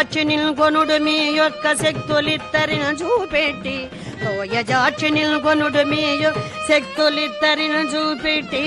జాక్షి నిల్కొనుడు మీ యొక్క శక్తులిత్తరిన చూపెట్టి జాక్షి నిల్కొనుడు మీ యొక్క శక్తులిత్తరిన చూపెట్టి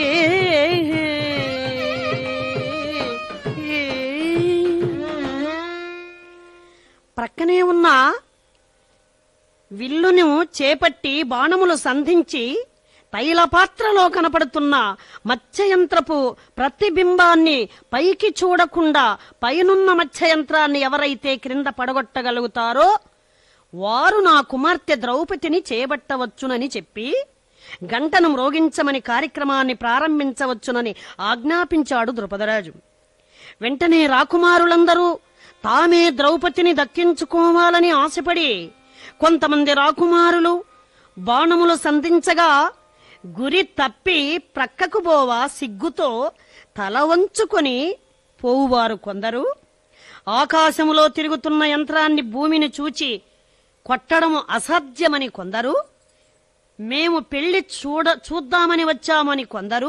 ప్రక్కనే ఉన్న విల్లును చేపట్టి బాణములు సంధించి తైలపాత్రలో కనపడుతున్న మత్స్యయంత్రపు ప్రతిబింబాన్ని పైకి చూడకుండా పైనున్న మత్స్యయంత్రాన్ని ఎవరైతే క్రింద పడగొట్టగలుగుతారో వారు నా కుమార్తె ద్రౌపదిని చేపట్టవచ్చునని చెప్పి గంటను మ్రోగించమని కార్యక్రమాన్ని ప్రారంభించవచ్చునని ఆజ్ఞాపించాడు ద్రుపదరాజు వెంటనే రాకుమారులందరూ తామే ద్రౌపదిని దక్కించుకోవాలని ఆశపడి కొంతమంది రాకుమారులు బాణములు సంధించగా గురి తప్పి ప్రక్కకు పోవా సిగ్గుతో తల వంచుకొని పోవువారు కొందరు ఆకాశములో తిరుగుతున్న యంత్రాన్ని భూమిని చూచి కొట్టడము అసాధ్యమని కొందరు మేము పెళ్లి చూడ చూద్దామని వచ్చామని కొందరు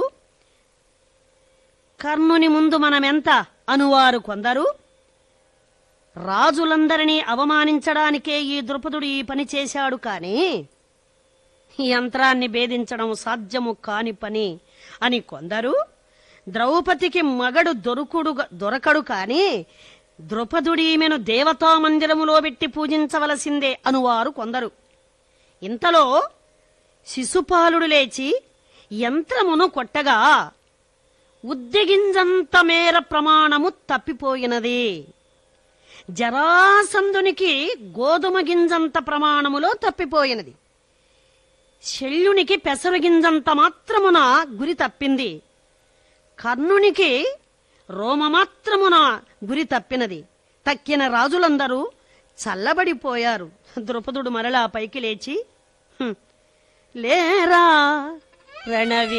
కర్ణుని ముందు మనమెంత అనువారు కొందరు రాజులందరినీ అవమానించడానికే ఈ ద్రుపదుడు ఈ పని చేశాడు కాని ఈ యంత్రాన్ని భేదించడం సాధ్యము కాని పని అని కొందరు ద్రౌపదికి మగడు దొరుకుడు దొరకడు కాని ద్రుపదుడీమెను దేవతా మందిరములో పెట్టి పూజించవలసిందే అనువారు కొందరు ఇంతలో శిశుపాలుడు లేచి యంత్రమును కొట్టగా ఉద్దెగింజంత మేర ప్రమాణము తప్పిపోయినది జరాసంధునికి గోధుమ గింజంత ప్రమాణములో తప్పిపోయినది శల్యునికి పెసరు గింజంత మాత్రమున గురి తప్పింది కర్ణునికి రోమమాత్రమున గురి తప్పినది తక్కిన రాజులందరూ చల్లబడిపోయారు ద్రుపదుడు మరలా పైకి లేచి "హుం, లేరా రణవి